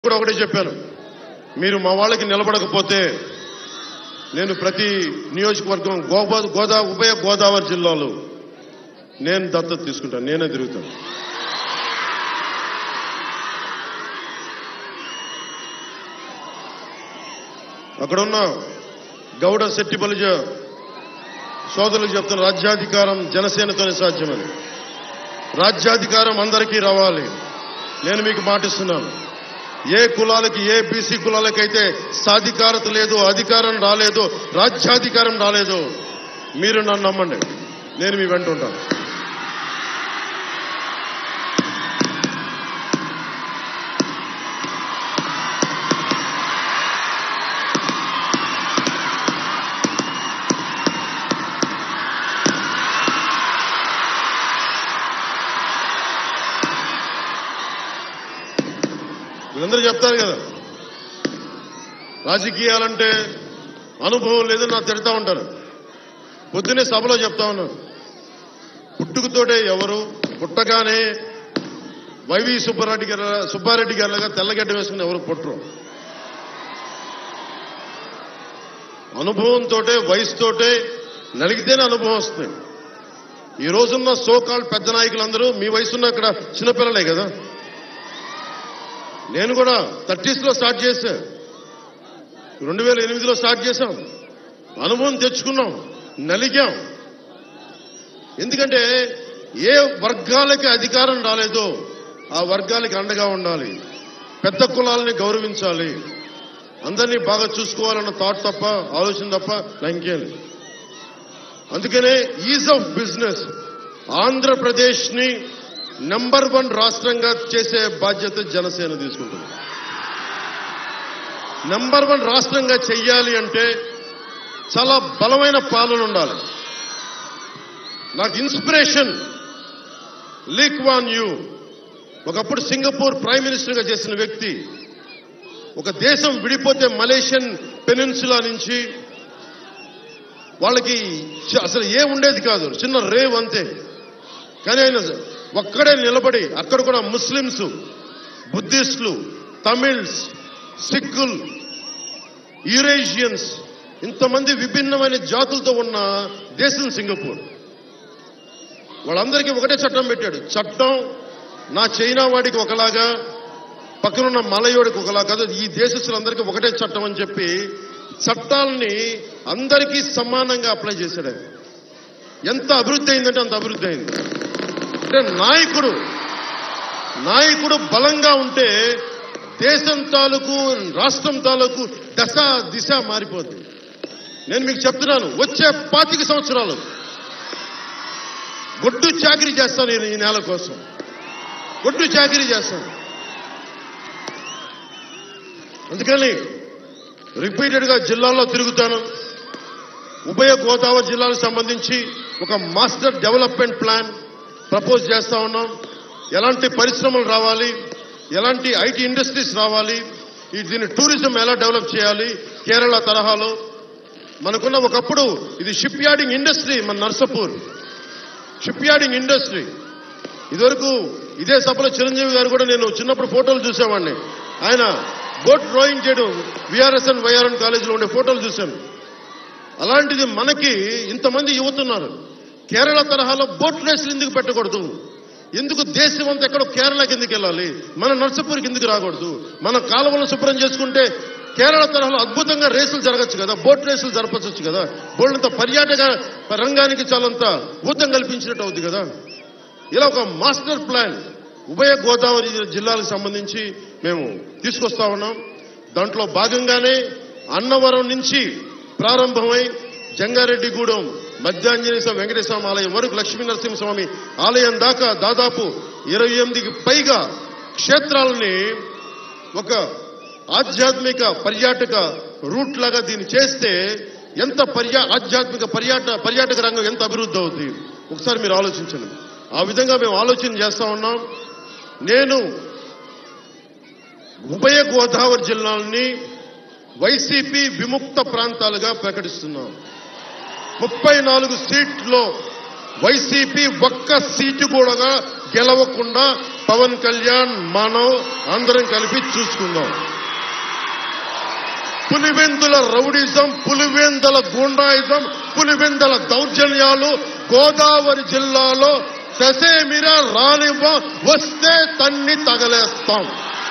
కూడా ఒకటే చెప్పాను మీరు మా వాళ్ళకి నిలబడకపోతే నేను ప్రతి నియోజకవర్గం గోదా గోదా ఉభయ గోదావరి జిల్లాలో నేను దత్తత తీసుకుంటాను నేనే తిరుగుతాను అక్కడున్న గౌడ శెట్టి బలిజ సోదరులకు చెప్తున్న రాజ్యాధికారం జనసేనతోనే సాధ్యమని రాజ్యాధికారం అందరికీ రావాలి నేను మీకు మాటిస్తున్నాను ఏ కులాలకి ఏ బీసీ కులాలకైతే సాధికారత లేదు అధికారం రాలేదు రాజ్యాధికారం రాలేదు మీరు నన్ను నమ్మండి నేను మీ వెంట ఉంటాను వీళ్ళందరూ చెప్తారు కదా రాజకీయాలంటే అనుభవం లేదని నాకు తిడతా ఉంటారు పొద్దునే సభలో చెప్తా ఉన్నాను పుట్టుకతోటే ఎవరు పుట్టగానే వైవి సుబ్బారెడ్డి గారు సుబ్బారెడ్డి గారిలాగా తెల్లగడ్డ వేసుకుని ఎవరు పుట్టరు అనుభవంతోటే వయసుతోటే నలిగితేనే అనుభవం వస్తుంది ఈ రోజున్న సోకాల్ పెద్ద నాయకులందరూ మీ వయసున్న ఇక్కడ చిన్నపిల్లలే కదా నేను కూడా థర్టీస్ లో స్టార్ట్ చేశా రెండు వేల ఎనిమిదిలో స్టార్ట్ చేశాం అనుభవం తెచ్చుకున్నాం నలిగాం ఎందుకంటే ఏ వర్గాలకి అధికారం రాలేదో ఆ వర్గాలకి అండగా ఉండాలి పెద్ద కులాలని గౌరవించాలి అందరినీ బాగా చూసుకోవాలన్న థాట్ తప్ప ఆలోచన తప్ప నాకు ఇంకేం లేదు అందుకనే ఈజ్ ఆఫ్ బిజినెస్ ఆంధ్రప్రదేశ్ ని నంబర్ వన్ రాష్ట్రంగా చేసే బాధ్యత జనసేన తీసుకుంటుంది నంబర్ వన్ రాష్ట్రంగా చెయ్యాలి అంటే చాలా బలమైన పాలన ఉండాలి నాకు ఇన్స్పిరేషన్ లీక్ వాన్ యూ ఒకప్పుడు సింగపూర్ ప్రైమ్ మినిస్టర్గా చేసిన వ్యక్తి ఒక దేశం విడిపోతే మలేషియన్ పెనిన్సులా నుంచి వాళ్ళకి చ- అసలు ఏ ఉండేది కాదు చిన్న రేవ్ అంతే కానీ ఆయన ఒక్కడే నిలబడి అక్కడ కూడా ముస్లిమ్స్ బుద్ధిస్టులు తమిళ్స్ సిక్కులు యూరేషియన్స్ ఇంతమంది విభిన్నమైన జాతులతో ఉన్న దేశం సింగపూర్ వాళ్ళందరికీ ఒకటే చట్టం పెట్టాడు చట్టం నా చైనా వాడికి ఒకలాగా పక్కనున్న మలయోడికి ఒకలా కాదు ఈ దేశస్తులందరికీ ఒకటే చట్టం అని చెప్పి చట్టాలని అందరికీ సమానంగా అప్లై చేశాడు ఆయన. ఎంత అభివృద్ధి అయిందంటే అంత అభివృద్ధి అయింది అంటే నాయకుడు నాయకుడు బలంగా ఉంటే దేశం తాలూకు రాష్ట్రం తాలూకు దశ దిశ మారిపోతుంది నేను మీకు చెప్తున్నాను వచ్చే పాతిక సంవత్సరాలు గొడ్డు చాకరీ చేస్తాను నేను ఈ నేల కోసం గొడ్డు చాకరీ చేస్తాను అందుకని రిపీటెడ్ గా జిల్లాల్లో తిరుగుతాను ఉభయ గోదావరి జిల్లాలకు సంబంధించి ఒక మాస్టర్ డెవలప్మెంట్ ప్లాన్ ప్రపోజ్ చేస్తా ఉన్నాం ఎలాంటి పరిశ్రమలు రావాలి ఎలాంటి ఐటీ ఇండస్ట్రీస్ రావాలి ఈ దీని టూరిజం ఎలా డెవలప్ చేయాలి కేరళ తరహాలో మనకున్న ఒకప్పుడు ఇది షిప్ యార్డింగ్ ఇండస్ట్రీ మన నర్సపూర్ షిప్ యార్డింగ్ ఇండస్ట్రీ ఇదివరకు ఇదే సభలో చిరంజీవి గారు కూడా నేను చిన్నప్పుడు ఫోటోలు చూసేవాడిని ఆయన బోట్ డ్రాయింగ్ చేయడం విఆర్ఎస్ఎన్ వైఆర్ఎన్ కాలేజీలో ఉండే ఫోటోలు చూశాను అలాంటిది మనకి ఇంతమంది యువతున్నారు కేరళ తరహాలో బోట్ రేసులు ఎందుకు పెట్టకూడదు ఎందుకు దేశం అంతా ఎక్కడో కేరళకి ఎందుకు వెళ్ళాలి మన నర్సపూర్కి ఎందుకు రాకూడదు మన కాలువలను శుభ్రం చేసుకుంటే కేరళ తరహాలో అద్భుతంగా రేసులు జరగచ్చు కదా బోట్ రేసులు జరపచ్చు కదా బోళ్ళంత పర్యాటక రంగానికి చాలంత ఊతం కల్పించినట్టు అవుతుంది కదా ఇలా ఒక మాస్టర్ ప్లాన్ ఉభయ గోదావరి జిల్లాలకు సంబంధించి మేము తీసుకొస్తా ఉన్నాం దాంట్లో భాగంగానే అన్నవరం నుంచి ప్రారంభమై జంగారెడ్డిగూడెం మధ్యాంజనేయ స్వామి వెంకటేశ్వర ఆలయం వరకు లక్ష్మీ నరసింహస్వామి ఆలయం దాకా దాదాపు ఇరవై ఎనిమిదికి పైగా క్షేత్రాలని ఒక ఆధ్యాత్మిక పర్యాటక రూట్ లాగా దీన్ని చేస్తే ఎంత పర్యా ఆధ్యాత్మిక పర్యాట పర్యాటక రంగం ఎంత అభివృద్ధి అవుతుంది ఒకసారి మీరు ఆలోచించండి ఆ విధంగా మేము ఆలోచన చేస్తా ఉన్నాం నేను ఉభయ గోదావరి జిల్లాలని వైసీపీ విముక్త ప్రాంతాలుగా ప్రకటిస్తున్నాం ముప్పై నాలుగు సీట్లో వైసీపీ ఒక్క సీటు కూడా గెలవకుండా పవన్ కళ్యాణ్ మనం అందరం కలిపి చూసుకుందాం పులివెందుల రౌడిజం పులివెందుల గూండాయిజం పులివెందుల దౌర్జన్యాలు గోదావరి జిల్లాలో ససేమిరా రానివ్వ వస్తే తన్ని తగలేస్తాం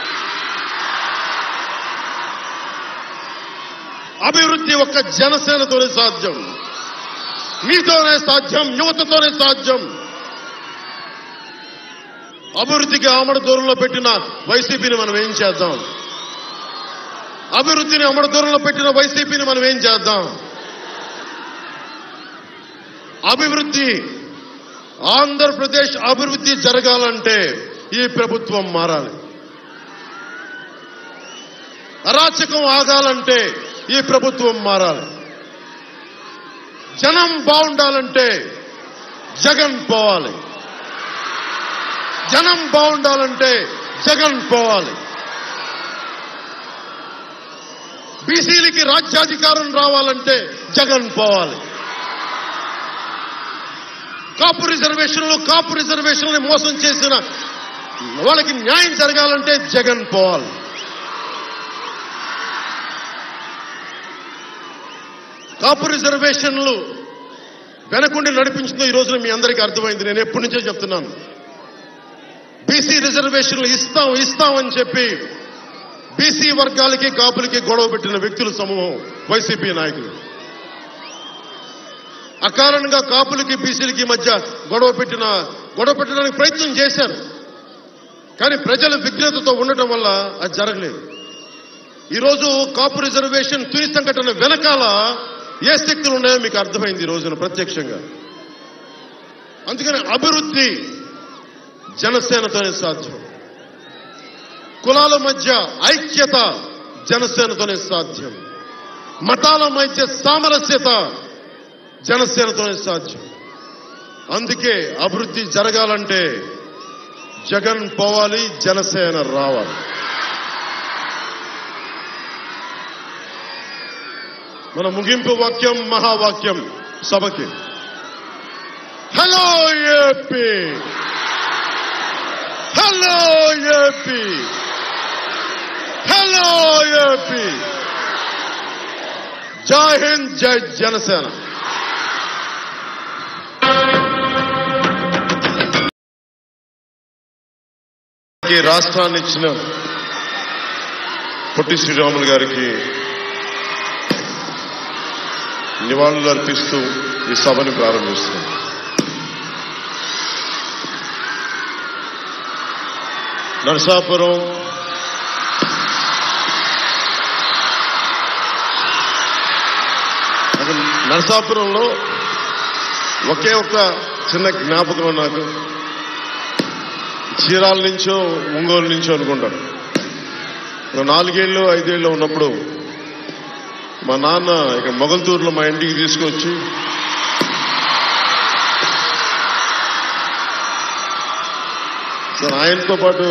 అభివృద్ధి ఒక్క జనసేనతోనే సాధ్యం మీతోనే సాధ్యం యువతతోనే సాధ్యం అభివృద్ధికి ఆమడ దూరంలో పెట్టిన వైసీపీని మనం ఏం చేద్దాం అభివృద్ధిని అమర దూరంలో పెట్టిన వైసీపీని మనం ఏం చేద్దాం అభివృద్ధి ఆంధ్రప్రదేశ్ అభివృద్ధి జరగాలంటే ఈ ప్రభుత్వం మారాలి అరాచకం ఆగాలంటే ఈ ప్రభుత్వం మారాలి జనం బాగుండాలంటే జగన్ పోవాలి జనం బాగుండాలంటే జగన్ పోవాలి బీసీలకి రాజ్యాధికారం రావాలంటే జగన్ పోవాలి కాపు రిజర్వేషన్లు కాపు రిజర్వేషన్లు మోసం చేసిన వాళ్ళకి న్యాయం జరగాలంటే జగన్ పోవాలి కాపు రిజర్వేషన్లు వెనకుండి నడిపించిందో ఈ రోజున మీ అందరికీ అర్థమైంది నేను ఎప్పటి నుంచో చెప్తున్నాను బీసీ రిజర్వేషన్లు ఇస్తాం ఇస్తాం అని చెప్పి బీసీ వర్గాలకి కాపులకి గొడవ పెట్టిన వ్యక్తుల సమూహం వైసీపీ నాయకులు అకారణంగా కాపులకి బీసీలకి మధ్య గొడవ పెట్టిన గొడవ పెట్టడానికి ప్రయత్నం చేశారు కానీ ప్రజల విఘ్నతతో ఉండటం వల్ల అది జరగలేదు ఈరోజు కాపు రిజర్వేషన్ తుని సంఘటన వెనకాల ఏ శక్తులు ఉన్నాయో మీకు అర్థమైంది ఈ రోజున ప్రత్యక్షంగా అందుకని అభివృద్ధి జనసేనతోనే సాధ్యం కులాల మధ్య ఐక్యత జనసేనతోనే సాధ్యం మతాల మధ్య సామరస్యత జనసేనతోనే సాధ్యం అందుకే అభివృద్ధి జరగాలంటే జగన్ పోవాలి జనసేన రావాలి మన ముగింపు వాక్యం మహావాక్యం సభకి hello AP hello AP hello AP Jai Hind జై జనసేన ఈ రాష్ట్రాన్ని ఇచ్చిన పొట్టి శ్రీరాములు గారికి నివాళులు అర్పిస్తూ ఈ సభని ప్రారంభిస్తున్నాం నరసాపురం అక్కడ నరసాపురంలో ఒకే ఒక్క చిన్న జ్ఞాపకం నాకు చీరాల నుంచో ఒంగోలు నుంచో అనుకుంటాను ఒక నాలుగేళ్ళు ఐదేళ్ళు ఉన్నప్పుడు మా నాన్న ఇక మొగల్తూరులో మా ఇంటికి తీసుకొచ్చి సార్ ఆయనతో పాటు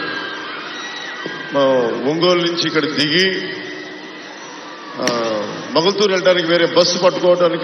మా ఒంగోలు నుంచి ఇక్కడ దిగి ఆ, మొగల్తూరు వెళ్ళడానికి వేరే బస్సు పట్టుకోవడానికి